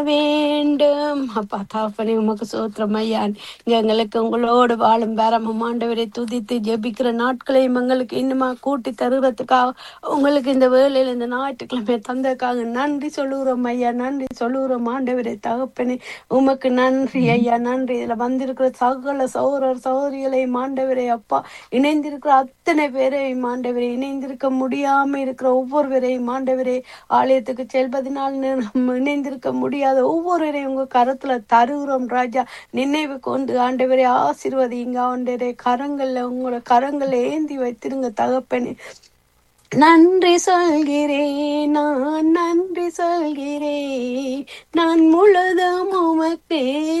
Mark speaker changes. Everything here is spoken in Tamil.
Speaker 1: வேண்டும் அப்பா தாப்பனே உமக்கு சோத்திரம் ஐயா எங்களுக்கு உங்களோடு வாழும் பேரமும் ஆண்டவரை துதித்து ஜெபிக்கிற நாட்களையும் எங்களுக்கு இன்னுமா கூட்டி தருகிறதுக்காக உங்களுக்கு இந்த வேலையில இந்த ஞாயிற்றுக்கிழமை தந்ததுக்காக நன்றி சொல்லுகிறோம் ஐயா நன்றி சொல்லுகிறோம் ஆண்டவரை தகப்பனே உமக்கு நன்றி ஐயா நன்றி இதுல வந்திருக்கிற சகல சகோதரர் சகோதரிகளையும் ஆண்டவரே அப்பா இணைந்திருக்கிற அத்தனை பேரையும் ஆண்டவரே இணைந்திருக்க முடியாம இருக்கிற ஒவ்வொருவரையும் ஆண்டவரே ஆலயத்துக்கு செல்வதனால் நம்ம இணைந்திருக்க முடியாத ஒவ்வொருவரையும் உங்க கரத்துல தருகிறோம் ராஜா நினைவு கொண்டு ஆண்டவரே ஆசீர்வதிங்க ஆண்டவரே கரங்கள்ல உங்களோட கரங்கள்ல ஏந்தி வைத்திருங்க தகப்பனே நன்றி சொல்கிறேன் நான் நன்றி சொல்கிறேன் நான் முழுதும் உமக்கே